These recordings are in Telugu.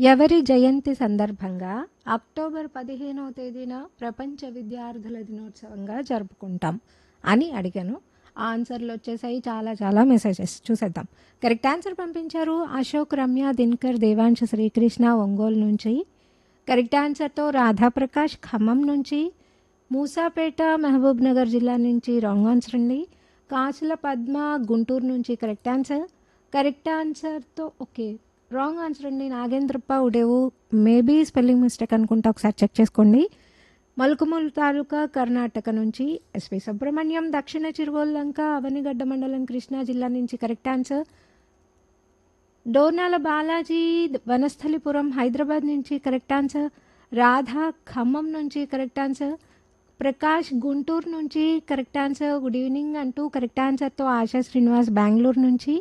ఎవరి జయంతి సందర్భంగా అక్టోబర్ పదిహేనవ తేదీన ప్రపంచ విద్యార్థుల దినోత్సవంగా జరుపుకుంటాం అని అడిగాను ఆన్సర్లు వచ్చేసాయి చాలా చాలా మెసేజెస్ చూసేద్దాం కరెక్ట్ ఆన్సర్ పంపించారు అశోక్ రమ్య దినకర్ దేవాంశ శ్రీకృష్ణ ఒంగోలు నుంచి కరెక్ట్ ఆన్సర్తో రాధాప్రకాష్ ఖమ్మం నుంచి మూసాపేట మహబూబ్ నగర్ జిల్లా నుంచి రాంగ్ ఆన్సర్ అండి కాసుల పద్మ గుంటూరు నుంచి కరెక్ట్ ఆన్సర్ కరెక్ట్ ఆన్సర్తో ఓకే రాంగ్ ఆన్సర్ అండి నాగేంద్రప్ప ఉడేవు మేబీ స్పెల్లింగ్ మిస్టేక్ అనుకుంటా ఒకసారి చెక్ చేసుకోండి మలుకుమూలు తాలూకా కర్ణాటక నుంచి ఎస్పి సుబ్రహ్మణ్యం దక్షిణ చిరువల్లంక అవనిగడ్డ మండలం కృష్ణా జిల్లా నుంచి కరెక్ట్ ఆన్సర్ డోర్నాల బాలాజీ వనస్థలిపురం హైదరాబాద్ నుంచి కరెక్ట్ ఆన్సర్ రాధా ఖమ్మం నుంచి కరెక్ట్ ఆన్సర్ ప్రకాష్ గుంటూరు నుంచి కరెక్ట్ ఆన్సర్ గుడ్ ఈవినింగ్ అంటూ కరెక్ట్ ఆన్సర్తో ఆశా శ్రీనివాస్ బెంగళూరు నుంచి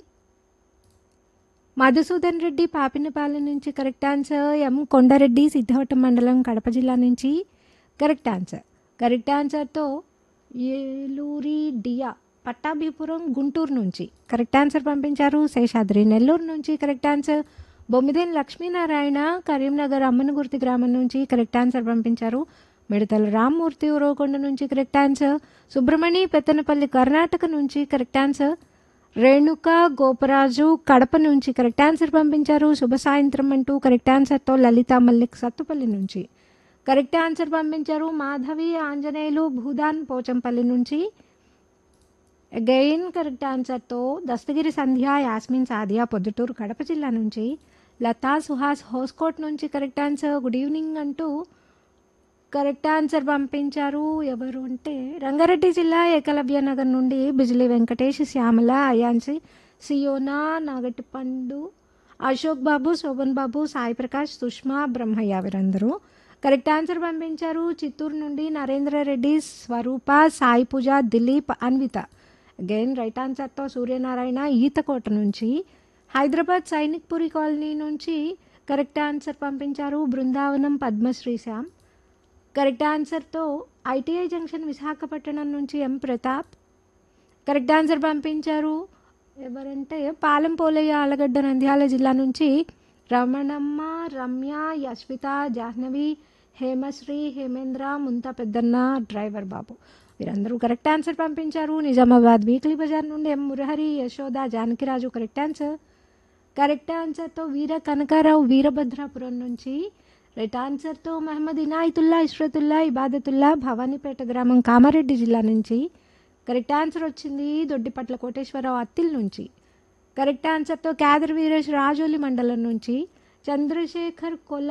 మధుసూదన్ రెడ్డి పాపినపాలెం నుంచి correct answer M Kondareddy Siddhavatam మండలం కడప జిల్లా నుంచి కరెక్ట్ ఆన్సర్ కరెక్ట్ ఆన్సర్తో ఏలూరి డియా పట్టాభిపురం గుంటూరు నుంచి కరెక్ట్ ఆన్సర్ పంపించారు శేషాద్రి నెల్లూరు నుంచి కరెక్ట్ ఆన్సర్ బొమ్మిదేని లక్ష్మీనారాయణ కరీంనగర్ అమ్మనగుర్తి గ్రామం నుంచి కరెక్ట్ ఆన్సర్ పంపించారు మిడతల రామ్మూర్తి ఉరవకొండ నుంచి కరెక్ట్ ఆన్సర్ సుబ్రమణి పెత్తనపల్లి కర్ణాటక నుంచి కరెక్ట్ ఆన్సర్ రేణుక గోపరాజు కడప నుంచి కరెక్ట్ ఆన్సర్ పంపించారు శుభ సాయంత్రం అంటూ కరెక్ట్ ఆన్సర్తో లలిత మల్లిక్ సత్తుపల్లి నుంచి కరెక్ట్ ఆన్సర్ పంపించారు మాధవి ఆంజనేయులు భూదాన్ పోచంపల్లి నుంచి అగైన్ కరెక్ట్ ఆన్సర్తో దస్తగిరి సంధ్య యాస్మిన్ సాదియా పొద్దుటూరు కడప జిల్లా నుంచి లతా సుహాస్ హోస్కోట్ నుంచి కరెక్ట్ ఆన్సర్ గుడ్ ఈవినింగ్ అంటూ కరెక్ట్ ఆన్సర్ పంపించారు ఎవరు అంటే రంగారెడ్డి జిల్లా ఏకలవ్య నగర్ నుండి బిజిలీ వెంకటేష్ శ్యామల అయాన్సి సియోనా నాగటిపండు అశోక్ బాబు శోభన్ బాబు సాయి ప్రకాష్ సుష్మా బ్రహ్మయ్య వీరందరూ కరెక్ట్ ఆన్సర్ పంపించారు చిత్తూరు నుండి నరేంద్ర రెడ్డి స్వరూప సాయి పూజ దిలీప్ అన్విత అగైన్ రైట్ ఆన్సర్తో సూర్యనారాయణ ఈతకోట నుంచి హైదరాబాద్ సైనిక్పురి కాలనీ నుంచి కరెక్ట్ ఆన్సర్ పంపించారు బృందావనం పద్మశ్రీ శ్యామ్ కరెక్ట్ ఆన్సర్తో ఐటీఐ జంక్షన్ విశాఖపట్నం నుంచి ఎం ప్రతాప్ కరెక్ట్ ఆన్సర్ పంపించారు ఎవరంటే పాలెం పోలయ్య ఆలగడ్డ నంద్యాల జిల్లా నుంచి రమణమ్మ రమ్య యశ్విత జాహ్నవి హేమశ్రీ హేమేంద్ర ముంత పెద్దన్న డ్రైవర్ బాబు వీరందరూ కరెక్ట్ ఆన్సర్ పంపించారు నిజామాబాద్ వీక్లీ బజార్ నుండి M Murahari Yashoda Janakiraju correct answer correct ఆన్సర్తో వీర కనకారావు వీరభద్రాపురం నుంచి రైట్ ఆన్సర్తో మహమ్మద్ ఇనాయతుల్లా ఇష్రతుల్లా ఇబాదతుల్లా భవానీపేట గ్రామం కామారెడ్డి జిల్లా నుంచి కరెక్ట్ ఆన్సర్ వచ్చింది దొడ్డిపట్ల కోటేశ్వరరావు అత్తిల్ నుంచి కరెక్ట్ ఆన్సర్తో క్యాదర్ వీరేష్ రాజోలి మండలం నుంచి చంద్రశేఖర్ కొల్ల